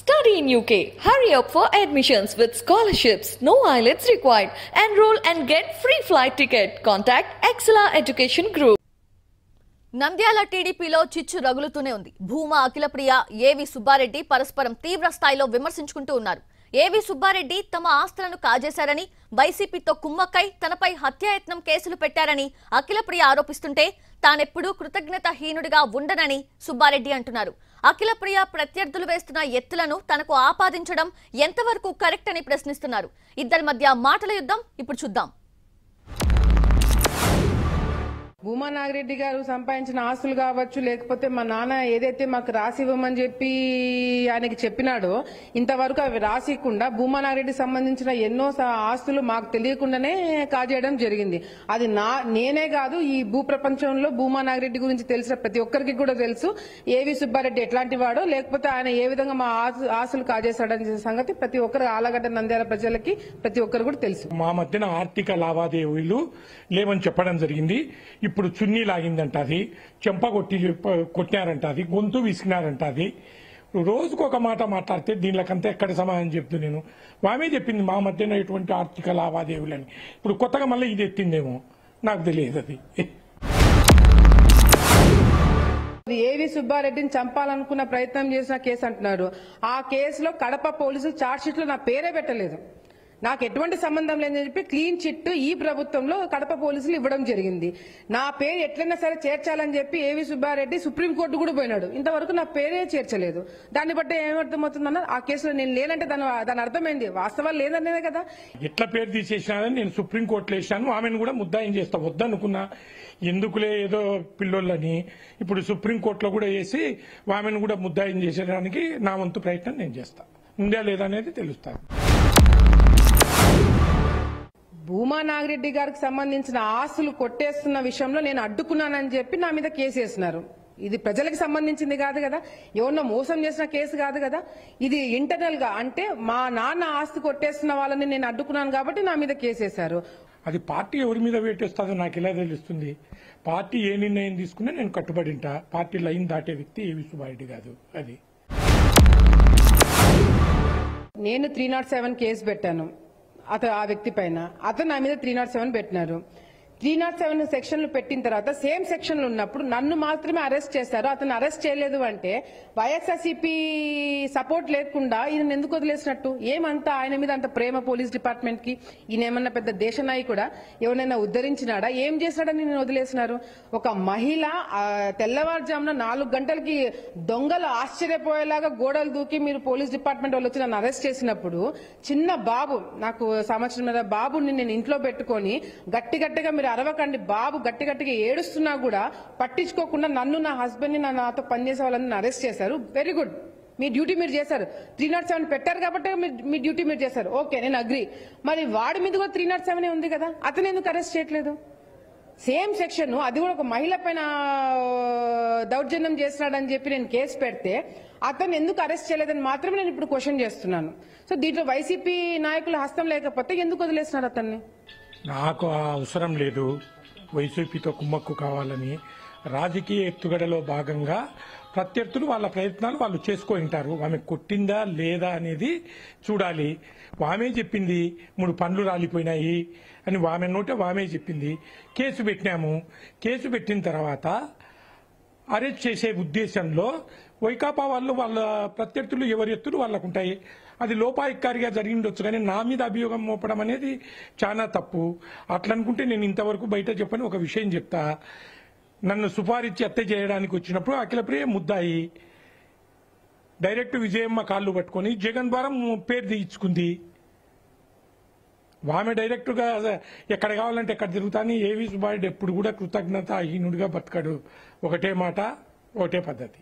Study in UK. Hurry up for admissions with scholarships. No IELTS required. Enroll and get free flight ticket. Contact Excella Education Group. Nandyal టీడీపీలో చిచ్చు రగులుతూనే ఉంది భూమా అఖిలప్రియ ఏవి సుబ్బారెడ్డి పరస్పరం తీవ్ర స్థాయిలో విమర్శించుకుంటూ ఉన్నారు ఏవి సుబ్బారెడ్డి తమ ఆస్తులను కాజేశారని వైసీపీతో కుమ్మక్కై తనపై హత్యాయత్నం కేసులు పెట్టారని అఖిలప్రియ ఆరోపిస్తుంటే తానెప్పుడూ కృతజ్ఞత హీనుడిగా ఉండనని సుబ్బారెడ్డి అంటున్నారు అఖిలప్రియ ప్రత్యర్థులు వేస్తున్న ఎత్తులను తనకు ఆపాదించడం ఎంతవరకు కరెక్ట్ అని ప్రశ్నిస్తున్నారు ఇద్దరి మధ్య మాటల యుద్ధం ఇప్పుడు చూద్దాం భూమా నాగిరెడ్డి గారు సంపాదించిన ఆస్తులు కావచ్చు లేకపోతే మా నాన్న ఏదైతే మాకు రాసి ఇవ్వమని చెప్పి ఆయనకి చెప్పినాడో ఇంతవరకు అవి రాసికుండా భూమా నాగిరెడ్డికి సంబంధించిన ఎన్నో స- ఆస్తులు మాకు తెలియకుండానే కాజేయడం జరిగింది అది నా నేనే కాదు ఈ భూ ప్రపంచంలో భూమా నాగిరెడ్డి గురించి తెలిసిన ప్రతి ఒక్కరికి కూడా తెలుసు ఏవి సుబ్బారెడ్డి ఎట్లాంటి వాడో లేకపోతే ఆయన ఏ విధంగా మా ఆస్తు- ఆస్తులు కాజేశాడనే సంగతి ప్రతి ఒక్కరు ఆలగడ్డ నంద్యాల ప్రజలకి ప్రతి ఒక్కరు కూడా తెలుసు మా మధ్యన ఆర్థిక లావాదేవీలు లేవని చెప్పడం జరిగింది ఇప్పుడు చున్నీ లాగిందంట అది చెంప కొట్టి కొట్టినారంట అది గొంతు విసిగినారంట అది రోజుకు ఒక మాట మాట్లాడితే దీనికంతా ఎక్కడ సమాధానం చెప్తూ నేను ఆమె చెప్పింది మా మధ్యన ఎటువంటి ఆర్థిక లావాదేవీలని ఇప్పుడు కొత్తగా మళ్ళీ ఇది ఎత్తిందేమో నాకు తెలియదు అది అది ఏవి సుబ్బారెడ్డిని చంపాలనుకున్న ప్రయత్నం చేసిన కేసు అంటున్నారు ఆ కేసులో కడప పోలీసులు చార్జ్ షీట్ లో నా పేరే పెట్టలేదు నాకు ఎటువంటి సంబంధం లేదని చెప్పి క్లీన్ చిట్ ఈ ప్రభుత్వంలో కడప పోలీసులు ఇవ్వడం జరిగింది నా పేరు ఎట్లయినా సరే చేర్చాలని చెప్పి ఏవి సుబ్బారెడ్డి సుప్రీంకోర్టు కూడా పోయినాడు ఇంతవరకు నా పేరే చేర్చలేదు దాన్ని బట్టి ఏమర్థమవుతుందన్న ఆ కేసులో నేను లేనంటే దాని దాని అర్థమైంది వాస్తవాలు లేదనేదే కదా ఎట్లా పేరు తీసేసినారని నేను సుప్రీంకోర్టులో వేసాను ఆమెను కూడా ముద్దాయం చేస్తా వద్దనుకున్నా ఎందుకులే ఏదో పిల్లోళ్ళని ఇప్పుడు సుప్రీంకోర్టులో కూడా వేసి ఆమెను కూడా ముద్దాయం చేసేయడానికి నా వంతు ప్రయత్నం నేను చేస్తా ఉందా లేదా అనేది తెలుస్తాను భూమా నాగిరెడ్డి గారికి సంబంధించిన ఆస్తులు కొట్టేస్తున్న విషయంలో నేను అడ్డుకున్నానని చెప్పి నా మీద కేసు వేసినారు ఇది ప్రజలకు సంబంధించింది కాదు కదా ఎవరినో మోసం చేసిన కేసు కాదు కదా ఇది ఇంటర్నల్ గా అంటే మా నాన్న ఆస్తి కొట్టేస్తున్న వాళ్ళని నేను అడ్డుకున్నాను కాబట్టి నా మీద కేసు వేశారు అది పార్టీ ఎవరి మీద వేటేస్తుందో నాకు ఎలా తెలుస్తుంది పార్టీ ఏ నిర్ణయం తీసుకున్నా నేను కట్టుబడి ఉంటా పార్టీ లైన్ దాటే వ్యక్తి ఏవి సుబ్బారెడ్డి కాదు అది నేను త్రీ నాట్ సెవెన్ కేసు పెట్టాను అతను ఆ వ్యక్తి పైన అతను నా మీద త్రీ నాట్ సెవెన్ పెట్టినారు త్రీ నాట్ సెవెన్ సెక్షన్లు పెట్టిన తర్వాత సేమ్ సెక్షన్లు ఉన్నప్పుడు నన్ను మాత్రమే అరెస్ట్ చేశారు అతను అరెస్ట్ చేయలేదు అంటే వైఎస్ఆర్సీపీ సపోర్ట్ లేకుండా ఈయన ఎందుకు వదిలేసినట్టు ఏమంతా ఆయన మీద అంత ప్రేమ పోలీస్ డిపార్ట్మెంట్ కి ఈయన ఏమన్నా పెద్ద దేశ నాయకుడా ఎవరైనా ఉద్ధరించినాడా ఏం చేశాడని నేను వదిలేసినారు ఒక మహిళ ఆ, తెల్లవారుజామున నాలుగు గంటలకి దొంగలు ఆశ్చర్యపోయేలాగా గోడలు దూకి మీరు పోలీస్ డిపార్ట్మెంట్ వాళ్ళు వచ్చి నన్ను అరెస్ట్ చేసినప్పుడు చిన్న బాబు నాకు సంవత్సరం మీద బాబుని నేను ఇంట్లో పెట్టుకొని గట్టి గట్టిగా మీరు అరవకండి బాబు గట్టి గట్టిగా ఏడుస్తున్నా కూడా పట్టించుకోకుండా నన్ను నా హస్బెండ్ ని నా నాతో పనిచేసే వాళ్ళని అరెస్ట్ చేశారు వెరీ గుడ్ మీ డ్యూటీ మీరు చేశారు త్రీ నాట్ సెవెన్ పెట్టారు కాబట్టి మీ- మీ డ్యూటీ మీరు చేశారు ఓకే నేను అగ్రి మరి వాడి మీద కూడా త్రీ నాట్ సెవెన్ ఉంది కదా అతను ఎందుకు అరెస్ట్ చేయట్లేదు సేమ్ సెక్షన్ అది కూడా ఒక మహిళ పైన ఆ, దౌర్జన్యం చేస్తున్నాడని చెప్పి నేను కేసు పెడితే అతను ఎందుకు అరెస్ట్ చేయలేదని మాత్రమే నేను ఇప్పుడు క్వశ్చన్ చేస్తున్నాను సో దీంట్లో వైసీపీ నాయకుల హస్తం లేకపోతే ఎందుకు వదిలేస్తున్నారు అతన్ని నాకు ఆ అవసరం లేదు వైసీపీతో కుమ్మక్కు కావాలని రాజకీయ ఎత్తుగడలో భాగంగా ప్రత్యర్థులు వాళ్ళ ప్రయత్నాలు వాళ్ళు చేసుకుంటారు ఆమె కొట్టిందా లేదా అనేది చూడాలి వామే చెప్పింది మూడు పండ్లు రాలిపోయినాయి అని వామె నోటే వామే చెప్పింది కేసు పెట్టినాము కేసు పెట్టిన తర్వాత అరెస్ట్ చేసే ఉద్దేశంలో వైకాపా వాళ్ళు వాళ్ళ ప్రత్యర్థులు ఎవరి ఎత్తులు వాళ్ళకు ఉంటాయి అది లోపాయికారిగా జరిగిండొచ్చు కానీ నా మీద అభియోగం మోపడం అనేది చాలా తప్పు అట్లా అనుకుంటే నేను ఇంతవరకు బయట చెప్పని ఒక విషయం చెప్తా నన్ను సుపారిచ్చి హత్య చేయడానికి వచ్చినప్పుడు అఖిలప్రియ ముద్దాయి డైరెక్ట్ విజయమ్మ కాళ్ళు పట్టుకొని జగన్ ద్వారా పేరు తీయించుకుంది ఆమె డైరెక్ట్గా ఎక్కడ కావాలంటే ఎక్కడ తిరుగుతాని ఏవి సుబ్బారెడ్డి ఎప్పుడు కూడా కృతజ్ఞత హీనుడిగా బతకడు ఒకటే మాట ఒకటే పద్ధతి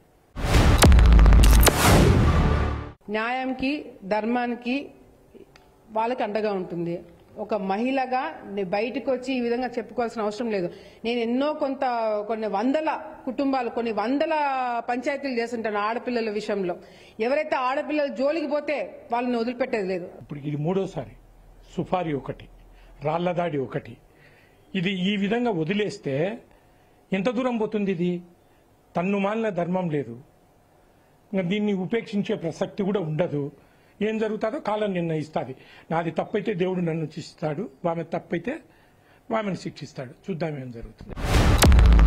న్యాయంకి ధర్మానికి వాళ్ళకి అండగా ఉంటుంది ఒక మహిళగా నే- బయటకు వచ్చి ఈ విధంగా చెప్పుకోవాల్సిన అవసరం లేదు నేను ఎన్నో కొంత కొన్ని వందల కుటుంబాలు కొన్ని వందల పంచాయతీలు చేస్తుంటాను ఆడపిల్లల విషయంలో ఎవరైతే ఆడపిల్లలు జోలికి పోతే వాళ్ళని వదిలిపెట్టేది లేదు ఇప్పుడు ఇది మూడోసారి సుఫారీ ఒకటి రాళ్లదాడి ఒకటి ఇది ఈ విధంగా వదిలేస్తే ఎంత దూరం పోతుంది ఇది తన్ను మాలిన ధర్మం లేదు ఇంకా దీన్ని ఉపేక్షించే ప్రసక్తి కూడా ఉండదు ఏం జరుగుతుందో కాలం నిర్ణయిస్తుంది నాది తప్పైతే దేవుడు నన్ను శిస్తాడు ఆమె తప్పైతే ఆమెను శిక్షిస్తాడు చూద్దాం ఏం జరుగుతుంది